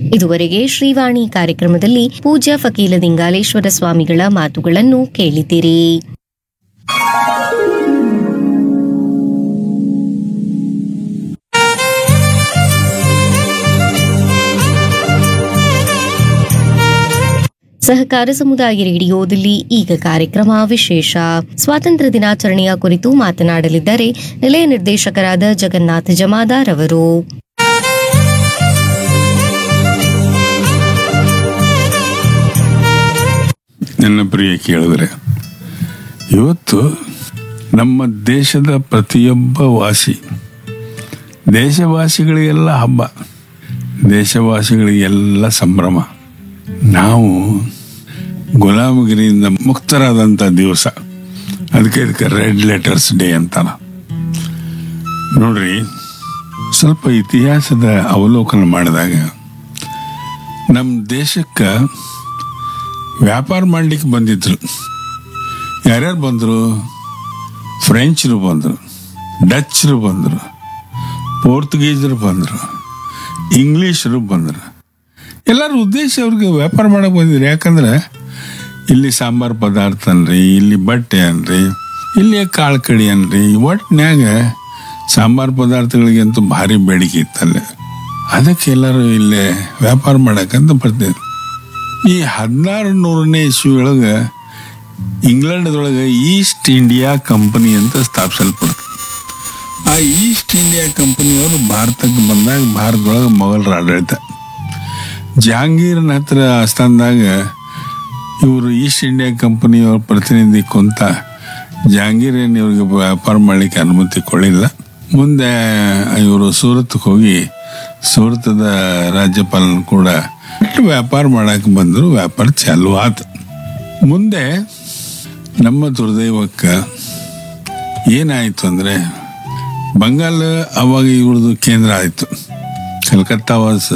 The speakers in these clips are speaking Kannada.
ಇದುವರೆಗೆ ಶ್ರೀವಾಣಿ ಕಾರ್ಯಕ್ರಮದಲ್ಲಿ ಪೂಜ್ಯ ಫಕೀಲ ದಿಂಗಾಲೇಶ್ವರ ಸ್ವಾಮಿಗಳ ಮಾತುಗಳನ್ನು ಕೇಳಿದಿರಿ ಸಹಕಾರ ಸಮುದಾಯ ರೇಡಿಯೋದಲ್ಲಿ ಈಗ ಕಾರ್ಯಕ್ರಮ ವಿಶೇಷ ಸ್ವಾತಂತ್ರ್ಯ ದಿನಾಚರಣೆಯ ಕುರಿತು ಮಾತನಾಡಲಿದ್ದಾರೆ ನಿಲಯ ನಿರ್ದೇಶಕರಾದ ಜಗನ್ನಾಥ ಜಮಾದಾರ್ ಅವರು ನನ್ನ ಪ್ರಿಯ ಕೇಳಿದ್ರೆ ಇವತ್ತು ನಮ್ಮ ದೇಶದ ಪ್ರತಿಯೊಬ್ಬ ವಾಸಿ ದೇಶವಾಸಿಗಳಿಗೆಲ್ಲ ಹಬ್ಬ ದೇಶವಾಸಿಗಳಿಗೆಲ್ಲ ಸಂಭ್ರಮ ನಾವು ಗುಲಾಮಗಿರಿಯಿಂದ ಮುಕ್ತರಾದಂಥ ದಿವಸ ಅದಕ್ಕೆ ಇದಕ್ಕೆ ರೆಡ್ ಲೆಟರ್ಸ್ ಡೇ ಅಂತಾರ ನೋಡ್ರಿ ಸ್ವಲ್ಪ ಇತಿಹಾಸದ ಅವಲೋಕನ ಮಾಡಿದಾಗ ನಮ್ಮ ದೇಶಕ್ಕೆ ವ್ಯಾಪಾರ ಮಾಡ್ಲಿಕ್ಕೆ ಬಂದಿದ್ರು ಯಾರ್ಯಾರು ಬಂದರು ಫ್ರೆಂಚರು ಬಂದರು ಡಚ್ಚರು ಬಂದರು ಪೋರ್ಚುಗೀಸರು ಬಂದರು ಇಂಗ್ಲೀಷರು ಬಂದರು ಎಲ್ಲರ ಉದ್ದೇಶ ಅವ್ರಿಗೆ ವ್ಯಾಪಾರ ಮಾಡಕ್ಕೆ ಬಂದಿದ್ರು ಯಾಕಂದ್ರೆ ಇಲ್ಲಿ ಸಾಂಬಾರು ಪದಾರ್ಥ ಅನ್ರಿ ಇಲ್ಲಿ ಬಟ್ಟೆ ಅನ್ರಿ ಇಲ್ಲಿ ಕಾಳು ಕಡಿ ಅನ್ರಿ ಒಟ್ಟಿನ್ಯಾಗ ಸಾಂಬಾರು ಪದಾರ್ಥಗಳಿಗಂತೂ ಭಾರಿ ಬೇಡಿಕೆ ಇತ್ತಲ್ಲೇ ಅದಕ್ಕೆ ಎಲ್ಲರೂ ಇಲ್ಲೇ ವ್ಯಾಪಾರ ಮಾಡಕ್ಕಂತ ಬರ್ತಿದ್ರು ಈ ಹದಿನಾರು ನೂರನೇ ಇಸ್ವಿ ಒಳಗೆ ಇಂಗ್ಲೆಂಡ್ದೊಳಗೆ ಈಸ್ಟ್ ಇಂಡಿಯಾ ಕಂಪನಿ ಅಂತ ಸ್ಥಾಪಿಸಲ್ಪಡ್ತು ಆ ಈಸ್ಟ್ ಇಂಡಿಯಾ ಕಂಪನಿಯವರು ಭಾರತಕ್ಕೆ ಬಂದಾಗ ಭಾರತದೊಳಗೆ ಮೊಘಲರ ಆಡಳಿತ ಜಹಾಂಗೀರ್ನ ಹತ್ರ ಆಸ್ಥಾನದಾಗ ಇವರು ಈಸ್ಟ್ ಇಂಡಿಯಾ ಕಂಪನಿಯವ್ರ ಪ್ರತಿನಿಧಿ ಕೊಂತ ಜಹಾಂಗೀರ್ ಏನು ಇವ್ರಿಗೆ ವ್ಯಾಪಾರ ಮಾಡಲಿಕ್ಕೆ ಅನುಮತಿ ಕೊಡಲಿಲ್ಲ ಮುಂದೆ ಇವರು ಸೂರತ್ಗೆ ಹೋಗಿ ಸೂರತದ ರಾಜ್ಯಪಾಲನ ಕೂಡ ವ್ಯಾಪಾರ ಮಾಡಕ್ಕೆ ಬಂದರು ವ್ಯಾಪಾರ ಚಾಲು ಆತು ಮುಂದೆ ನಮ್ಮ ದುರ್ದೈವಕ್ಕೆ ಏನಾಯಿತು ಅಂದರೆ ಬಂಗಾಲ ಅವಾಗ ಇವ್ರದ್ದು ಕೇಂದ್ರ ಆಯಿತು ಕಲ್ಕತ್ತಾ ವಾಸ್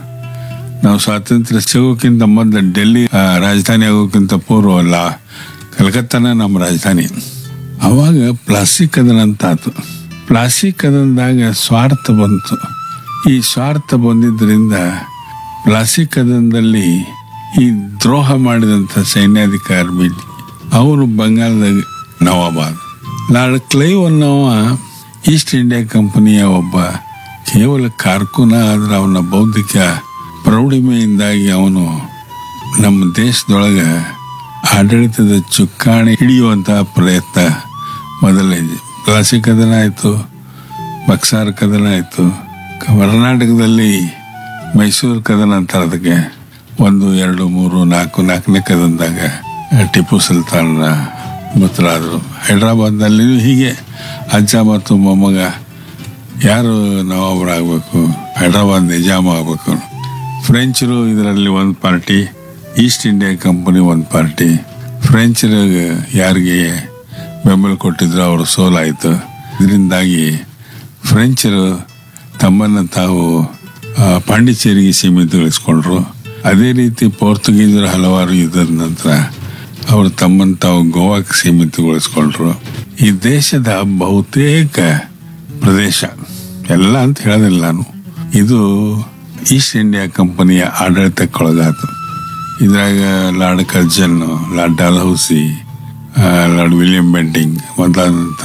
ನಾವು ಸ್ವಾತಂತ್ರ್ಯ ಸಿಗೋಕ್ಕಿಂತ ಮೊದಲು ಡೆಲ್ಲಿ ಆ, ರಾಜಧಾನಿ ಆಗೋಕ್ಕಿಂತ ಪೂರ್ವ ಅಲ್ಲ ಕಲ್ಕತ್ತಾನ ನಮ್ಮ ರಾಜಧಾನಿ ಅವಾಗ ಪ್ಲಾಸ್ಟಿಕ್ ಕದನ ಅಂತ ಆತು ಪ್ಲಾಸ್ಟಿಕ್ ಕದನದಾಗ ಸ್ವಾರ್ಥ ಬಂತು ಈ ಸ್ವಾರ್ಥ ಬಂದಿದ್ದರಿಂದ ಪ್ಲಾಸ್ಟಿಕ್ ಕದನದಲ್ಲಿ ಈ ದ್ರೋಹ ಮಾಡಿದಂಥ ಸೈನ್ಯಾಧಿಕಾರಿ ಬಿಟ್ಟು ಅವನು ಬಂಗಾಳದಾಗ ನವಾಬಾದ್ ಲಾರ್ಡ್ ಕ್ಲೈವ್ ಅನ್ನೋವ ಈಸ್ಟ್ ಇಂಡಿಯಾ ಕಂಪನಿಯ ಒಬ್ಬ ಕೇವಲ ಕಾರ್ಕುನ ಆದ್ರೆ ಅವನ ಬೌದ್ಧಿಕ ಪ್ರೌಢಿಮೆಯಿಂದಾಗಿ ಅವನು ನಮ್ಮ ದೇಶದೊಳಗೆ ಆಡಳಿತದ ಚುಕ್ಕಾಣಿ ಹಿಡಿಯುವಂತಹ ಪ್ರಯತ್ನ ಮೊದಲನೇ ಪ್ಲಾಸಿ ಕದನ ಆಯಿತು ಬಕ್ಸಾರ್ ಕದನ ಆಯಿತು ಕರ್ನಾಟಕದಲ್ಲಿ ಮೈಸೂರು ಕದನ ಅಂತಾರೆ ಅದಕ್ಕೆ ಒಂದು ಎರಡು ಮೂರು ನಾಲ್ಕು ನಾಲ್ಕನೇ ಕದನದಾಗ ಟಿಪ್ಪು ಸುಲ್ತಾನ ಮೃತರಾದರು ಹೈದ್ರಾಬಾದ್ನಲ್ಲಿ ಹೀಗೆ ಅಜ್ಜ ಮತ್ತು ಮೊಮ್ಮಗ ಯಾರು ನವಾಬರಾಗಬೇಕು ಹೈದ್ರಾಬಾದ್ ನಿಜಾಮ ಆಗಬೇಕು ಫ್ರೆಂಚರು ಇದರಲ್ಲಿ ಒಂದು ಪಾರ್ಟಿ ಈಸ್ಟ್ ಇಂಡಿಯಾ ಕಂಪನಿ ಒಂದು ಪಾರ್ಟಿ ಫ್ರೆಂಚರಿಗೆ ಯಾರಿಗೆ ಬೆಂಬಲ ಕೊಟ್ಟಿದ್ರು ಅವರು ಸೋಲಾಯಿತು ಇದರಿಂದಾಗಿ ಫ್ರೆಂಚರು ತಮ್ಮನ್ನು ತಾವು ಆ, ಪಾಂಡಿಚೇರಿಗೆ ಸೀಮಿತಗೊಳಿಸ್ಕೊಂಡ್ರು ಅದೇ ರೀತಿ ಪೋರ್ಚುಗೀಸರು ಹಲವಾರು ಯುದ್ಧದ ನಂತರ ಅವರು ತಮ್ಮನ್ನು ತಾವು ಗೋವಾಕ್ಕೆ ಸೀಮಿತಗೊಳಿಸ್ಕೊಂಡ್ರು ಈ ದೇಶದ ಬಹುತೇಕ ಪ್ರದೇಶ ಎಲ್ಲ ಅಂತ ಹೇಳೋದಿಲ್ಲ ನಾನು ಇದು ಈಸ್ಟ್ ಇಂಡಿಯಾ ಕಂಪನಿಯ ಆಡಳಿತಕ್ಕೊಳಗಾತು ಇದ್ರಾಗ ಲಾರ್ಡ್ ಕರ್ಜನ್ ಲಾರ್ಡ್ ಡಲ್ಹೌಸಿ ಆ, ಲಾರ್ಡ್ ವಿಲಿಯಂ ಬೆಂಟಿಂಗ್ ಮೊದಲಾದಂಥ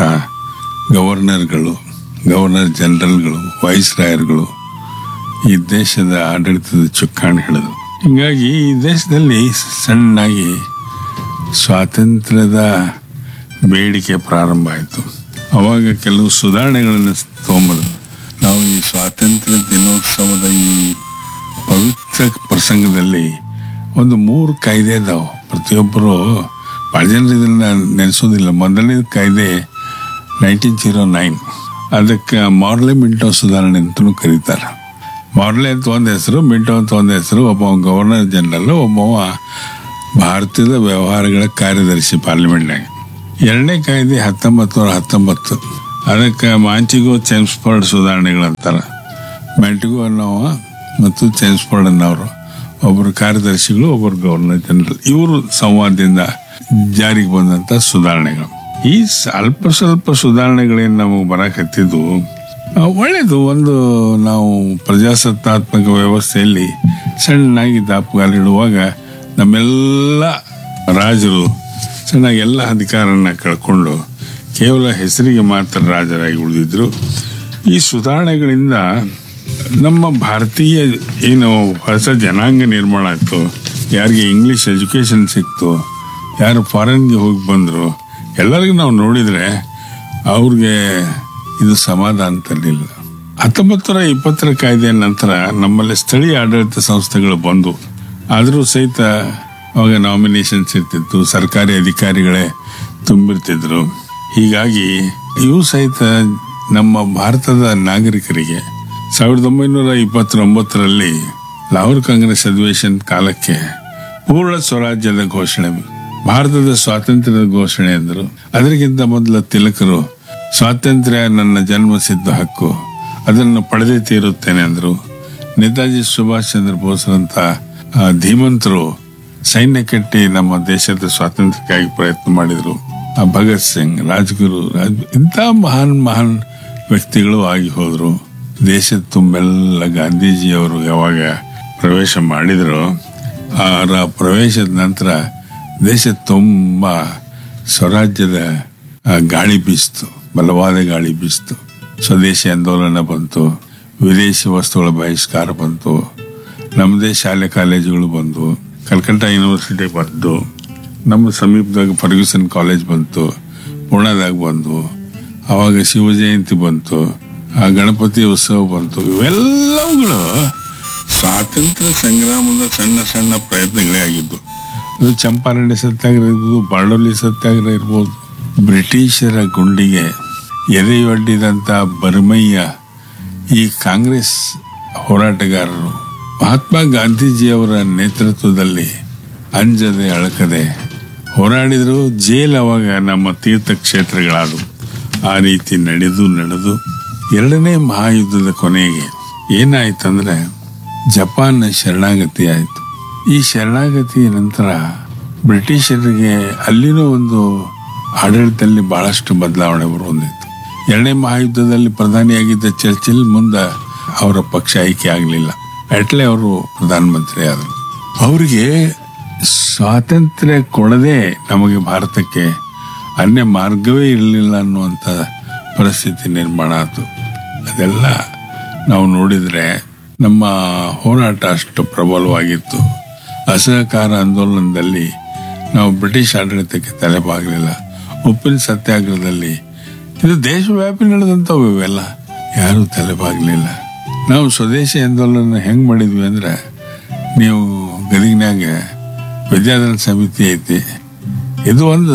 ಗವರ್ನರ್ಗಳು ಗವರ್ನರ್ ಜನರಲ್ಗಳು ವೈಸ್ ರಾಯರ್ಗಳು ಈ ದೇಶದ ಆಡಳಿತದ ಚುಕ್ಕಾಣಿ ಹಿಡಿದು ಹೀಗಾಗಿ ಈ ದೇಶದಲ್ಲಿ ಸಣ್ಣಾಗಿ ಸ್ವಾತಂತ್ರ್ಯದ ಬೇಡಿಕೆ ಪ್ರಾರಂಭ ಆಯಿತು ಅವಾಗ ಕೆಲವು ಸುಧಾರಣೆಗಳನ್ನು ತೊಗೊಂಬರು ನಾವು ಈ ಸ್ವಾತಂತ್ರ್ಯ ದಿನೋತ್ಸವದ ಈ ಪವಿತ್ರ ಪ್ರಸಂಗದಲ್ಲಿ ಒಂದು ಮೂರು ಕಾಯ್ದೆ ಇದಾವೆ ಪ್ರತಿಯೊಬ್ಬರು ಭಾಳ ಜನರು ಇದನ್ನ ನೆನೆಸೋದಿಲ್ಲ ಮೊದಲನೇ ಕಾಯ್ದೆ ನೈನ್ಟೀನ್ ಜೀರೋ ನೈನ್ ಅದಕ್ಕೆ ಮಾರ್ಲೆ ಮಿಂಟೋ ಸುಧಾರಣೆ ಅಂತಲೂ ಕರೀತಾರೆ ಮಾರ್ಲೆ ಅಂತ ಒಂದು ಹೆಸರು ಮಿಂಟೋ ಅಂತ ಒಂದು ಹೆಸರು ಒಬ್ಬ ಗವರ್ನರ್ ಜನರಲ್ ಒಬ್ಬವ ಭಾರತದ ವ್ಯವಹಾರಗಳ ಕಾರ್ಯದರ್ಶಿ ಪಾರ್ಲಿಮೆಂಟ್ನಾಗ ಎರಡನೇ ಕಾಯ್ದೆ ಹತ್ತೊಂಬತ್ತು ನೂರ ಹತ್ತೊಂಬತ್ತು ಅದಕ್ಕೆ ಮಾಂಚಿಗೋ ಚೆಮ್ಸ್ಫರ್ಡ್ ಸುಧಾರಣೆಗಳಂತಾರೆ ಮ್ಯಾಂಟಿಗೋ ಅನ್ನೋವ ಮತ್ತು ಚೆಮ್ಸ್ಫರ್ಡ್ ಅನ್ನೋರು ಒಬ್ಬರು ಕಾರ್ಯದರ್ಶಿಗಳು ಒಬ್ಬರು ಗವರ್ನರ್ ಜನರಲ್ ಇವರು ಸಂವಾದದಿಂದ ಜಾರಿಗೆ ಬಂದಂತ ಸುಧಾರಣೆಗಳು ಈ ಸ್ವಲ್ಪ ಸ್ವಲ್ಪ ಸುಧಾರಣೆಗಳೇನು ನಮಗೆ ಬರಕತ್ತಿದ್ವು ಆ, ಒಳ್ಳೇದು ಒಂದು ನಾವು ಪ್ರಜಾಸತ್ತಾತ್ಮಕ ವ್ಯವಸ್ಥೆಯಲ್ಲಿ ಸಣ್ಣಾಗಿ ದಾಪುಗಾಲಿಡುವಾಗ ನಮ್ಮೆಲ್ಲ ರಾಜರು ಸಣ್ಣಾಗಿ ಎಲ್ಲ ಅಧಿಕಾರನ ಕಳ್ಕೊಂಡು ಕೇವಲ ಹೆಸರಿಗೆ ಮಾತ್ರ ರಾಜರಾಗಿ ಉಳಿದಿದ್ರು ಈ ಸುಧಾರಣೆಗಳಿಂದ ನಮ್ಮ ಭಾರತೀಯ ಏನು ಹೊಸ ಜನಾಂಗ ನಿರ್ಮಾಣ ಆಯಿತು ಯಾರಿಗೆ ಇಂಗ್ಲಿಷ್ ಎಜುಕೇಷನ್ ಸಿಕ್ತು ಯಾರು ಫಾರಿನ್ಗೆ ಹೋಗಿ ಬಂದರು ಎಲ್ಲರಿಗೂ ನಾವು ನೋಡಿದರೆ ಅವ್ರಿಗೆ ಇದು ಸಮಾಧಾನ ತರಲಿಲ್ಲ ಹತ್ತೊಂಬತ್ತು ನೂರ ಇಪ್ಪತ್ತರ ಕಾಯ್ದೆಯ ನಂತರ ನಮ್ಮಲ್ಲಿ ಸ್ಥಳೀಯ ಆಡಳಿತ ಸಂಸ್ಥೆಗಳು ಬಂದು ಆದರೂ ಸಹಿತ ಅವಾಗ ನಾಮಿನೇಷನ್ಸ್ ಇರ್ತಿತ್ತು ಸರ್ಕಾರಿ ಅಧಿಕಾರಿಗಳೇ ತುಂಬಿರ್ತಿದ್ರು ಹೀಗಾಗಿ ಇವು ಸಹಿತ ನಮ್ಮ ಭಾರತದ ನಾಗರಿಕರಿಗೆ ಸಾವಿರದ ಒಂಬೈನೂರ ಇಪ್ಪತ್ತೊಂಬತ್ತರಲ್ಲಿ ಲಾಹೋರ್ ಕಾಂಗ್ರೆಸ್ ಅಧಿವೇಶನ ಕಾಲಕ್ಕೆ ಪೂರ್ಣ ಸ್ವರಾಜ್ಯದ ಘೋಷಣೆ ಭಾರತದ ಸ್ವಾತಂತ್ರ್ಯದ ಘೋಷಣೆ ಎಂದರು ಅದಕ್ಕಿಂತ ಮೊದಲ ತಿಲಕರು ಸ್ವಾತಂತ್ರ್ಯ ನನ್ನ ಜನ್ಮಸಿದ್ಧ ಹಕ್ಕು ಅದನ್ನು ಪಡೆದೇ ತೀರುತ್ತೇನೆ ಅಂದರು ನೇತಾಜಿ ಸುಭಾಷ್ ಚಂದ್ರ ಬೋಸ್ರಂತ ಆ, ಧೀಮಂತರು ಸೈನ್ಯ ಕಟ್ಟಿ ನಮ್ಮ ದೇಶದ ಸ್ವಾತಂತ್ರ್ಯಕ್ಕಾಗಿ ಪ್ರಯತ್ನ ಮಾಡಿದರು ಆ ಭಗತ್ ಸಿಂಗ್ ರಾಜ್ಗುರು ರಾಜ್ ಇಂಥ ಮಹಾನ್ ಮಹಾನ್ ವ್ಯಕ್ತಿಗಳು ಆಗಿ ಹೋದರು ದೇಶದ ತುಂಬೆಲ್ಲ ಗಾಂಧೀಜಿಯವರು ಯಾವಾಗ ಪ್ರವೇಶ ಮಾಡಿದ್ರು ಅವರ ಪ್ರವೇಶದ ನಂತರ ದೇಶ ತುಂಬ ಸ್ವರಾಜ್ಯದ ಆ, ಗಾಳಿ ಬೀಸ್ತು ಬಲವಾದ ಗಾಳಿ ಬೀಸ್ತು ಸ್ವದೇಶಿ ಆಂದೋಲನ ಬಂತು ವಿದೇಶಿ ವಸ್ತುಗಳ ಬಹಿಷ್ಕಾರ ಬಂತು ನಮ್ಮದೇ ಶಾಲೆ ಕಾಲೇಜುಗಳು ಬಂದು ಕಲ್ಕಟ್ಟ ಯೂನಿವರ್ಸಿಟಿ ಬಂತು ನಮ್ಮ ಸಮೀಪದಾಗ ಫರ್ಗ್ಯೂಸನ್ ಕಾಲೇಜ್ ಬಂತು ಪುಣೆದಾಗ ಬಂದು ಅವಾಗ ಶಿವ ಜಯಂತಿ ಬಂತು ಆ ಗಣಪತಿ ಉತ್ಸವ ಬಂತು ಇವೆಲ್ಲವುಗಳು ಸ್ವಾತಂತ್ರ್ಯ ಸಂಗ್ರಾಮದ ಸಣ್ಣ ಸಣ್ಣ ಪ್ರಯತ್ನಗಳೇ ಆಗಿದ್ದು ಅದು ಚಂಪಾರಣಿ ಸತ್ಯಾಗ್ರಹ ಇರ್ಬೋದು ಬಾರ್ಡೋಲಿ ಸತ್ಯಾಗ್ರಹ ಇರ್ಬೋದು ಬ್ರಿಟಿಷರ ಗುಂಡಿಗೆ ಎದೆಯೊಡ್ಡಿದಂಥ ಬರ್ಮಯ್ಯ ಈ ಕಾಂಗ್ರೆಸ್ ಹೋರಾಟಗಾರರು ಮಹಾತ್ಮ ಗಾಂಧೀಜಿಯವರ ನೇತೃತ್ವದಲ್ಲಿ ಅಂಜದೆ ಅಳಕದೆ ಹೋರಾಡಿದ್ರು ಜೇಲ್ ಅವಾಗ ನಮ್ಮ ತೀರ್ಥಕ್ಷೇತ್ರಗಳಾದವು ಆ ರೀತಿ ನಡೆದು ನಡೆದು ಎರಡನೇ ಮಹಾಯುದ್ಧದ ಕೊನೆಗೆ ಏನಾಯ್ತಂದ್ರೆ ಜಪಾನ್ ಶರಣಾಗತಿ ಆಯಿತು ಈ ಶರಣಾಗತಿಯ ನಂತರ ಬ್ರಿಟಿಷರಿಗೆ ಅಲ್ಲಿನೂ ಒಂದು ಆಡಳಿತದಲ್ಲಿ ಬಹಳಷ್ಟು ಬದಲಾವಣೆ ಬರುವಂದಿತ್ತು ಎರಡನೇ ಮಹಾಯುದ್ಧದಲ್ಲಿ ಪ್ರಧಾನಿಯಾಗಿದ್ದ ಚರ್ಚಿಲ್ ಮುಂದೆ ಅವರ ಪಕ್ಷ ಆಯ್ಕೆ ಆಗಲಿಲ್ಲ ಅಟ್ಲೆ ಅವರು ಪ್ರಧಾನಮಂತ್ರಿ ಆದರು ಅವರಿಗೆ ಸ್ವಾತಂತ್ರ್ಯ ಕೊಡದೆ ನಮಗೆ ಭಾರತಕ್ಕೆ ಅನ್ಯ ಮಾರ್ಗವೇ ಇರಲಿಲ್ಲ ಅನ್ನುವಂಥ ಪರಿಸ್ಥಿತಿ ನಿರ್ಮಾಣ ಆಯಿತು ಅದೆಲ್ಲ ನಾವು ನೋಡಿದರೆ ನಮ್ಮ ಹೋರಾಟ ಅಷ್ಟು ಪ್ರಬಲವಾಗಿತ್ತು ಅಸಹಕಾರ ಆಂದೋಲನದಲ್ಲಿ ನಾವು ಬ್ರಿಟಿಷ್ ಆಡಳಿತಕ್ಕೆ ತಲೆಬಾಗಲಿಲ್ಲ ಉಪ್ಪಿನ ಸತ್ಯಾಗ್ರಹದಲ್ಲಿ ಇದು ದೇಶವ್ಯಾಪಿ ನಡೆದಂಥವು ಇವೆಲ್ಲ ಯಾರೂ ತಲೆಬಾಗಲಿಲ್ಲ ನಾವು ಸ್ವದೇಶಿ ಆಂದೋಲನ ಹೆಂಗೆ ಮಾಡಿದ್ವಿ ಅಂದ್ರೆ ನೀವು ಗದಗಿನಾಗ ವಿದ್ಯಾಧನ ಸಮಿತಿ ಐತಿ ಇದು ಒಂದು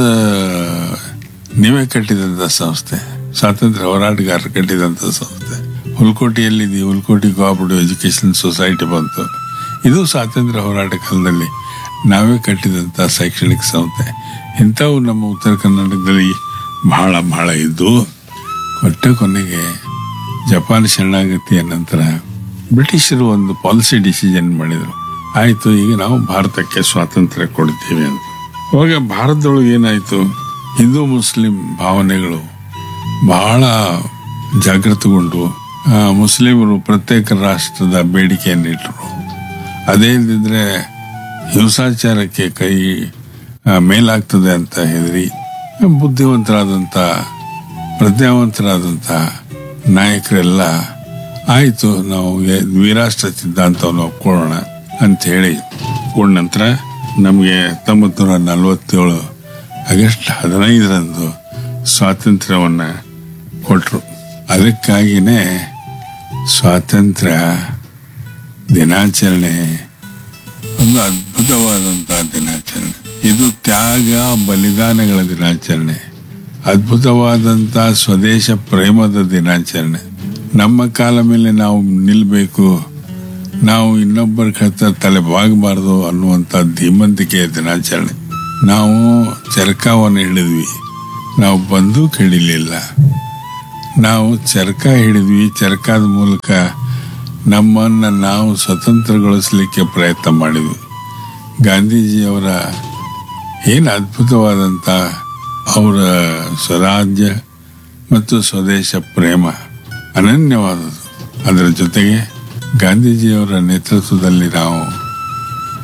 ನೀವೇ ಕಟ್ಟಿದಂಥ ಸಂಸ್ಥೆ ಸ್ವಾತಂತ್ರ್ಯ ಹೋರಾಟಗಾರರು ಕಟ್ಟಿದಂಥ ಸಂಸ್ಥೆ ಹುಲ್ಕೋಟೆಯಲ್ಲಿ ಹುಲ್ಕೋಟಿ ಕೋಆಪರೇಟಿವ್ ಎಜುಕೇಷನ್ ಸೊಸೈಟಿ ಬಂತು ಇದು ಸ್ವಾತಂತ್ರ್ಯ ಹೋರಾಟ ಕಾಲದಲ್ಲಿ ನಾವೇ ಕಟ್ಟಿದಂಥ ಶೈಕ್ಷಣಿಕ ಸಂಸ್ಥೆ ಇಂಥವು ನಮ್ಮ ಉತ್ತರ ಕರ್ನಾಟಕದಲ್ಲಿ ಬಹಳ ಬಹಳ ಇದ್ದು ಕೊಟ್ಟ ಕೊನೆಗೆ ಜಪಾನ್ ಶರಣಾಗತಿಯ ನಂತರ ಬ್ರಿಟಿಷರು ಒಂದು ಪಾಲಿಸಿ ಡಿಸಿಷನ್ ಮಾಡಿದರು ಆಯಿತು ಈಗ ನಾವು ಭಾರತಕ್ಕೆ ಸ್ವಾತಂತ್ರ್ಯ ಕೊಡ್ತೀವಿ ಅಂತ ಅವಾಗ ಭಾರತದೊಳಗೆ ಏನಾಯಿತು ಹಿಂದೂ ಮುಸ್ಲಿಂ ಭಾವನೆಗಳು ಬಹಳ ಜಾಗೃತಗೊಂಡು ಆ, ಮುಸ್ಲಿಮರು ಪ್ರತ್ಯೇಕ ರಾಷ್ಟ್ರದ ಬೇಡಿಕೆಯನ್ನು ಇಟ್ಟರು ಅದೇ ಇಲ್ಲದಿದ್ರೆ ಹಿಂಸಾಚಾರಕ್ಕೆ ಕೈ ಆ, ಮೇಲಾಗ್ತದೆ ಅಂತ ಹೆದರಿ ಬುದ್ಧಿವಂತರಾದಂಥ ಪ್ರಜ್ಞಾವಂತರಾದಂಥ ನಾಯಕರೆಲ್ಲ ಆಯಿತು ನಾವು ಎ- ದ್ವಿರಾಷ್ಟ್ರ ಸಿದ್ಧಾಂತವನ್ನು ಒಪ್ಕೊಳ್ಳೋಣ ಅಂತ ಹೇಳಿ ಒಪ್ಕೊಂಡ ನಂತರ ನಮಗೆ ಹತ್ತೊಂಬತ್ತು ನೂರ ನಲವತ್ತೇಳು ಆಗಸ್ಟ್ ಹದಿನೈದರಂದು ಸ್ವಾತಂತ್ರ್ಯವನ್ನು ಕೊಟ್ಟರು ಅದಕ್ಕಾಗಿಯೇ ಸ್ವಾತಂತ್ರ್ಯ ದಿನಾಚರಣೆ ಒಂದು ಅದ್ಭುತವಾದಂತಹ ದಿನಾಚರಣೆ ಇದು ತ್ಯಾಗ ಬಲಿದಾನಗಳ ದಿನಾಚರಣೆ ಅದ್ಭುತವಾದಂಥ ಸ್ವದೇಶ ಪ್ರೇಮದ ದಿನಾಚರಣೆ ನಮ್ಮ ಕಾಲ ಮೇಲೆ ನಾವು ನಿಲ್ಲಬೇಕು ನಾವು ಇನ್ನೊಬ್ಬರ ಕತ್ತ ತಲೆ ಬಾಗಬಾರ್ದು ಅನ್ನುವಂಥ ಧೀಮಂತಿಕೆಯ ದಿನಾಚರಣೆ ನಾವು ಚರಕವನ್ನು ಹಿಡಿದ್ವಿ ನಾವು ಬಂದೂಕ್ ಹಿಡಿಲಿಲ್ಲ ನಾವು ಚರಕ ಹಿಡಿದ್ವಿ ಚರಕದ ಮೂಲಕ ನಮ್ಮನ್ನು ನಾವು ಸ್ವತಂತ್ರಗೊಳಿಸಲಿಕ್ಕೆ ಪ್ರಯತ್ನ ಮಾಡಿದ್ವಿ ಗಾಂಧೀಜಿಯವರ ಏನು ಅದ್ಭುತವಾದಂಥ ಅವರ ಸ್ವರಾಜ್ಯ ಮತ್ತು ಸ್ವದೇಶ ಪ್ರೇಮ ಅನನ್ಯವಾದದ್ದು ಅದರ ಜೊತೆಗೆ ಗಾಂಧೀಜಿಯವರ ನೇತೃತ್ವದಲ್ಲಿ ನಾವು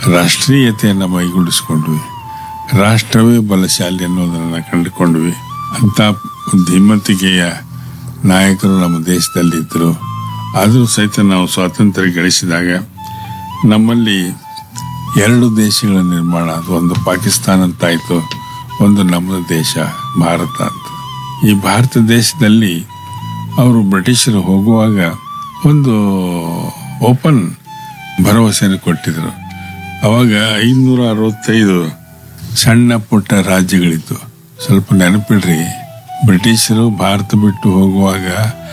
ರಾಷ್ಟ್ರೀಯತೆಯನ್ನು ಮೈಗೂಡಿಸ್ಕೊಂಡ್ವಿ ರಾಷ್ಟ್ರವೇ ಬಲಶಾಲಿ ಅನ್ನೋದನ್ನು ಕಂಡುಕೊಂಡ್ವಿ ಅಂತ ಧೀಮತಿಗೆಯ ನಾಯಕರು ನಮ್ಮ ದೇಶದಲ್ಲಿದ್ದರು ಆದರೂ ಸಹಿತ ನಾವು ಸ್ವಾತಂತ್ರ್ಯ ಗಳಿಸಿದಾಗ ನಮ್ಮಲ್ಲಿ ಎರಡು ದೇಶಗಳ ನಿರ್ಮಾಣ ಅದು ಒಂದು ಪಾಕಿಸ್ತಾನ ಅಂತ ಆಯಿತು ಒಂದು ನಮ್ಮ ದೇಶ ಭಾರತ ಅಂತ ಈ ಭಾರತ ದೇಶದಲ್ಲಿ ಅವರು ಬ್ರಿಟಿಷರು ಹೋಗುವಾಗ ಒಂದು ಓಪನ್ ಭರವಸೆಯನ್ನು ಕೊಟ್ಟಿದ್ರು ಅವಾಗ ಐನೂರ ಅರವತ್ತೈದು ಸಣ್ಣ ಪುಟ್ಟ ರಾಜ್ಯಗಳಿತ್ತು ಸ್ವಲ್ಪ ನೆನಪಿಡ್ರಿ ಬ್ರಿಟಿಷರು ಭಾರತ ಬಿಟ್ಟು ಹೋಗುವಾಗ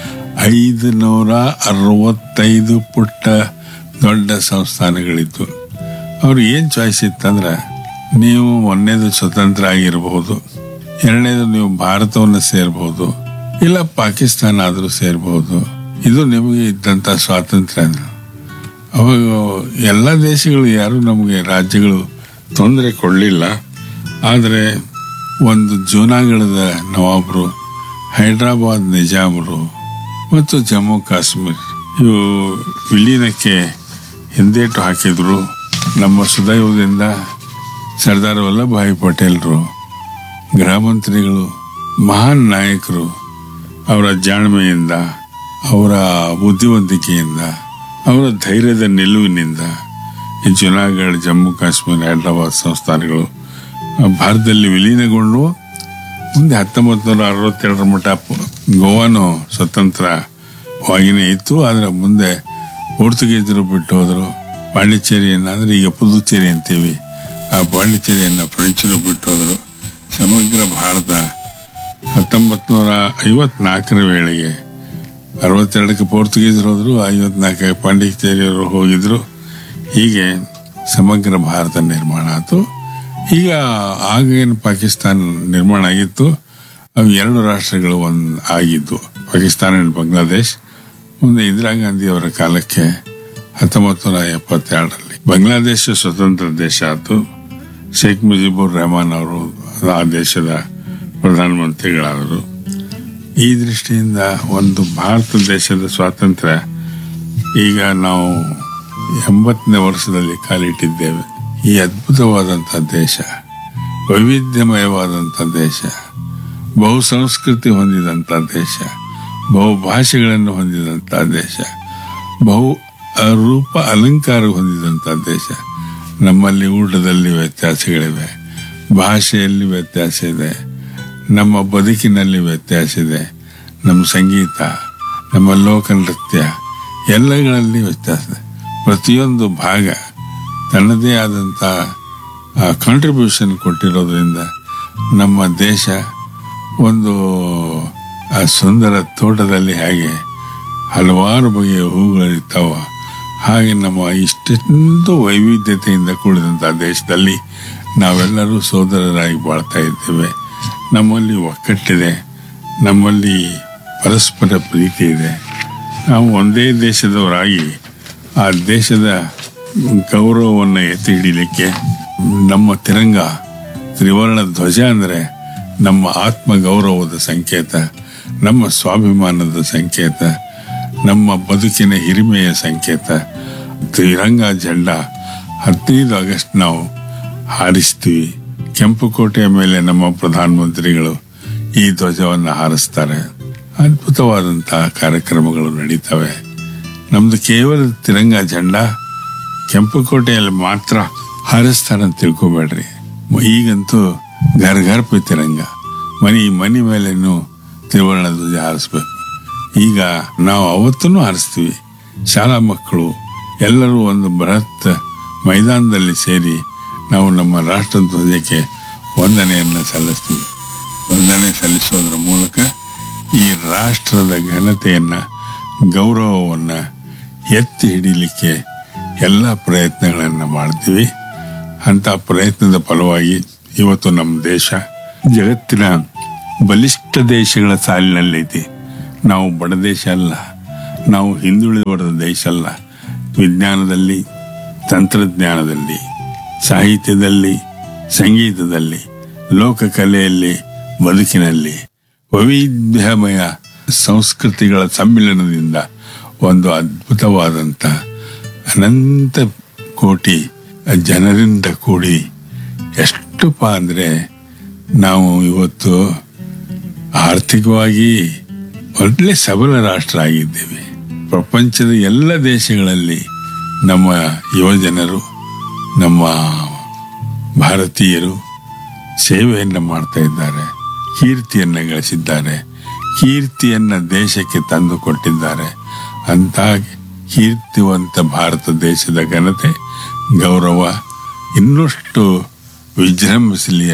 ಐದು ನೂರ ಅರವತ್ತೈದು ಪುಟ್ಟ ದೊಡ್ಡ ಸಂಸ್ಥಾನಗಳಿತ್ತು ಅವ್ರು ಏನು ಚಾಯ್ಸ್ ಇತ್ತಂದ್ರೆ ನೀವು ಒಂದನೇದು ಸ್ವತಂತ್ರ ಆಗಿರಬಹುದು ಎರಡನೇದು ನೀವು ಭಾರತವನ್ನು ಸೇರಬಹುದು ಇಲ್ಲ ಪಾಕಿಸ್ತಾನ ಆದರೂ ಸೇರಬಹುದು ಇದು ನಿಮಗೆ ಇದ್ದಂಥ ಸ್ವಾತಂತ್ರ್ಯ ಅಂದ್ರು. ಅವಾಗ ಎಲ್ಲ ದೇಶಗಳು ಯಾರು ನಮಗೆ ರಾಜ್ಯಗಳು ತೊಂದರೆ ಕೊಡಲಿಲ್ಲ ಆದರೆ ಒಂದು ಜೂನಾಗಢದ ನವಾಬರು ಹೈದ್ರಾಬಾದ್ ನಿಜಾಮರು ಮತ್ತು ಜಮ್ಮು ಕಾಶ್ಮೀರ್ ಇವು ವಿಲೀನಕ್ಕೆ ಹಿಂದೇಟು ಹಾಕಿದ್ರು ನಮ್ಮ ಸುದೈವದಿಂದ ಸರ್ದಾರ್ ವಲ್ಲಭಾಯಿ ಪಟೇಲ್ರು ಗೃಹ ಮಂತ್ರಿಗಳು ಮಹಾನ್ ನಾಯಕರು ಅವರ ಜಾಣ್ಮೆಯಿಂದ ಅವರ ಬುದ್ಧಿವಂತಿಕೆಯಿಂದ ಅವರ ಧೈರ್ಯದ ನಿಲುವಿನಿಂದ ಈ ಜುನಾಗಢ ಜಮ್ಮು ಕಾಶ್ಮೀರ ಹೈದರಾಬಾದ್ ಸಂಸ್ಥಾನಗಳು ಆ, ಭಾರತದಲ್ಲಿ ವಿಲೀನಗೊಂಡು ಮುಂದೆ ಹತ್ತೊಂಬತ್ತು ನೂರ ಅರವತ್ತೆರಡರ ಮಟ್ಟ ಪ- ಗೋವಾನು ಸ್ವತಂತ್ರವಾಗಿಯೇ ಇತ್ತು ಆದರೆ ಮುಂದೆ ಪೋರ್ಚುಗೀಸರು ಬಿಟ್ಟು ಹೋದರು ಪಾಂಡಿಚೇರಿಯನ್ನು ಅಂದರೆ ಈಗ ಪುದುಚೇರಿ ಅಂತೀವಿ ಆ ಪಾಂಡಿಚೇರಿಯನ್ನು ಫ್ರೆಂಚರು ಬಿಟ್ಟು ಹೋದರು ಸಮಗ್ರ ಭಾರತ ಹತ್ತೊಂಬತ್ತು ನೂರ ಐವತ್ನಾಲ್ಕರ ವೇಳೆಗೆ ಅರವತ್ತೆರಡಕ್ಕೆ ಪೋರ್ಚುಗೀಸರು ಹೋದರು ಐವತ್ನಾಲ್ಕಕ್ಕೆ ಪಾಂಡಿಚೇರಿಯವರು ಹೋಗಿದ್ರು ಹೀಗೆ ಸಮಗ್ರ ಭಾರತ ನಿರ್ಮಾಣ ಆಯಿತು ಈಗ ಆಗ ಏನು ಪಾಕಿಸ್ತಾನ ನಿರ್ಮಾಣ ಆಗಿತ್ತು ಅವು ಎರಡು ರಾಷ್ಟ್ರಗಳು ಒಂದು ಆಗಿದ್ದು ಪಾಕಿಸ್ತಾನ and ಬಾಂಗ್ಲಾದೇಶ್ ಮುಂದೆ ಇಂದಿರಾ ಗಾಂಧಿ ಅವರ ಕಾಲಕ್ಕೆ ಹತ್ತೊಂಬತ್ತು ನೂರ ಎಪ್ಪತ್ತೆರಡರಲ್ಲಿ ಬಾಂಗ್ಲಾದೇಶ ಸ್ವತಂತ್ರ ದೇಶ ಆಯಿತು ಶೇಖ್ ಮುಜಿಬುರ್ ರೆಹಮಾನ್ ಅವರು ಆ ದೇಶದ ಪ್ರಧಾನಮಂತ್ರಿಗಳಾದರು ಈ ದೃಷ್ಟಿಯಿಂದ ಒಂದು ಭಾರತ ದೇಶದ ಸ್ವಾತಂತ್ರ್ಯ ಈಗ ನಾವು ಎಂಬತ್ತನೇ ವರ್ಷದಲ್ಲಿ ಕಾಲಿಟ್ಟಿದ್ದೇವೆ ಈ ಅದ್ಭುತವಾದಂಥ ದೇಶ ವೈವಿಧ್ಯಮಯವಾದಂಥ ದೇಶ ಬಹು ಸಂಸ್ಕೃತಿ ಹೊಂದಿದಂಥ ದೇಶ ಬಹು ಭಾಷೆಗಳನ್ನು ಹೊಂದಿದಂಥ ದೇಶ ಬಹು ರೂಪ ಅಲಂಕಾರ ಹೊಂದಿದಂಥ ದೇಶ ನಮ್ಮಲ್ಲಿ ಊಟದಲ್ಲಿ ವ್ಯತ್ಯಾಸಗಳಿವೆ ಭಾಷೆಯಲ್ಲಿ ವ್ಯತ್ಯಾಸ ಇದೆ ನಮ್ಮ ಬದುಕಿನಲ್ಲಿ ವ್ಯತ್ಯಾಸ ಇದೆ ನಮ್ಮ ಸಂಗೀತ ನಮ್ಮ ಲೋಕ ನೃತ್ಯ ಎಲ್ಲಗಳಲ್ಲಿ ವ್ಯತ್ಯಾಸ ಇದೆ ಪ್ರತಿಯೊಂದು ಭಾಗ ತನ್ನದೇ ಆದಂಥ ಕಾಂಟ್ರಿಬ್ಯೂಷನ್ ಕೊಟ್ಟಿರೋದ್ರಿಂದ ನಮ್ಮ ದೇಶ ಒಂದು ಆ ಸುಂದರ ತೋಟದಲ್ಲಿ ಹಾಗೆ ಹಲವಾರು ಬಗೆಯ ಹೂಗಳಿರ್ತಾವ ಹಾಗೆ ನಮ್ಮ ಇಷ್ಟೊಂದು ವೈವಿಧ್ಯತೆಯಿಂದ ಕೂಡಿದಂಥ ದೇಶದಲ್ಲಿ ನಾವೆಲ್ಲರೂ ಸೋದರರಾಗಿ ಬಾಳ್ತಾ ಇದ್ದೇವೆ ನಮ್ಮಲ್ಲಿ ಒಕ್ಕಟ್ಟಿದೆ ನಮ್ಮಲ್ಲಿ ಪರಸ್ಪರ ಪ್ರೀತಿ ಇದೆ ನಾವು ಒಂದೇ ದೇಶದವರಾಗಿ ಆ ದೇಶದ ಗೌರವವನ್ನು ಎತ್ತಿ ಹಿಡಿಲಿಕ್ಕೆ ನಮ್ಮ ತಿರಂಗ ತ್ರಿವರ್ಣ ಧ್ವಜ ಅಂದರೆ ನಮ್ಮ ಆತ್ಮ ಗೌರವದ ಸಂಕೇತ ನಮ್ಮ ಸ್ವಾಭಿಮಾನದ ಸಂಕೇತ ನಮ್ಮ ಬದುಕಿನ ಹಿರಿಮೆಯ ಸಂಕೇತ ತ್ರಿರಂಗ ಜೆಂಡ ಹದಿನೈದು ಆಗಸ್ಟ್ ನಾವು ಹಾರಿಸ್ತೀವಿ ಕೆಂಪು ಕೋಟೆಯ ಮೇಲೆ ನಮ್ಮ ಪ್ರಧಾನಮಂತ್ರಿಗಳು ಈ ಧ್ವಜವನ್ನು ಹಾರಿಸ್ತಾರೆ ಅದ್ಭುತವಾದಂತಹ ಕಾರ್ಯಕ್ರಮಗಳು ನಡೀತವೆ ನಮ್ದು ಕೇವಲ ತಿರಂಗ ಜೆಂಡ ಕೆಂಪು ಕೋಟೆಯಲ್ಲಿ ಮಾತ್ರ ಹಾರಿಸ್ತಾರೆ ಅಂತ ತಿಳ್ಕೊಬೇಡ್ರಿ ಮ- ಈಗಂತೂ ಘರ್ ಘರ್ ಪೆ ತಿರಂಗ ಮನಿ ಮನಿ ಮೇಲೇನು ತ್ರಿವರ್ಣ ಧ್ವಜ ಹಾರಿಸ್ಬೇಕು ಈಗ ನಾವು ಅವತ್ತೂ ಹಾರಿಸ್ತೀವಿ ಶಾಲಾ ಮಕ್ಕಳು ಎಲ್ಲರೂ ಒಂದು ಬೃಹತ್ ಮೈದಾನದಲ್ಲಿ ಸೇರಿ ನಾವು ನಮ್ಮ ರಾಷ್ಟ್ರ ಧ್ವಜಕ್ಕೆ ವಂದನೆಯನ್ನು ಸಲ್ಲಿಸ್ತೀವಿ ವಂದನೆ ಸಲ್ಲಿಸೋದ್ರ ಮೂಲಕ ಈ ರಾಷ್ಟ್ರದ ಘನತೆಯನ್ನ ಗೌರವವನ್ನ ಎತ್ತಿ ಹಿಡಿಲಿಕ್ಕೆ ಎಲ್ಲ ಪ್ರಯತ್ನಗಳನ್ನು ಮಾಡ್ತೀವಿ ಅಂತ ಪ್ರಯತ್ನದ ಫಲವಾಗಿ ಇವತ್ತು ನಮ್ಮ ದೇಶ ಜಗತ್ತಿನ ಬಲಿಷ್ಠ ದೇಶಗಳ ಸಾಲಿನಲ್ಲೈತಿ ನಾವು ಬಡ ದೇಶ ಅಲ್ಲ ನಾವು ಹಿಂದುಳಿದ ದೇಶ ಅಲ್ಲ ವಿಜ್ಞಾನದಲ್ಲಿ ತಂತ್ರಜ್ಞಾನದಲ್ಲಿ ಸಾಹಿತ್ಯದಲ್ಲಿ ಸಂಗೀತದಲ್ಲಿ ಲೋಕಕಲೆಯಲ್ಲಿ ಬದುಕಿನಲ್ಲಿ ವೈವಿಧ್ಯಮಯ ಸಂಸ್ಕೃತಿಗಳ ಸಮ್ಮಿಲನದಿಂದ ಒಂದು ಅದ್ಭುತವಾದಂಥ ಅನಂತ ಕೋಟಿ ಜನರಿಂದ ಕೂಡಿ ಎಷ್ಟಪ್ಪ ಅಂದರೆ ನಾವು ಇವತ್ತು ಆರ್ಥಿಕವಾಗಿ ಒಳ್ಳೆ ಸಬಲ ರಾಷ್ಟ್ರ ಆಗಿದ್ದೇವೆ ಪ್ರಪಂಚದ ಎಲ್ಲ ದೇಶಗಳಲ್ಲಿ ನಮ್ಮ ಯುವಜನರು ನಮ್ಮ ಭಾರತೀಯರು ಸೇವೆಯನ್ನು ಮಾಡ್ತಾ ಇದ್ದಾರೆ ಕೀರ್ತಿಯನ್ನು ಗಳಿಸಿದ್ದಾರೆ ಕೀರ್ತಿಯನ್ನ ದೇಶಕ್ಕೆ ತಂದು ಕೊಟ್ಟಿದ್ದಾರೆ ಅಂತ ಕೀರ್ತಿವಂತ ಭಾರತ ದೇಶದ ಘನತೆ ಗೌರವ ಇನ್ನಷ್ಟು ವಿಜೃಂಭಿಸಲಿ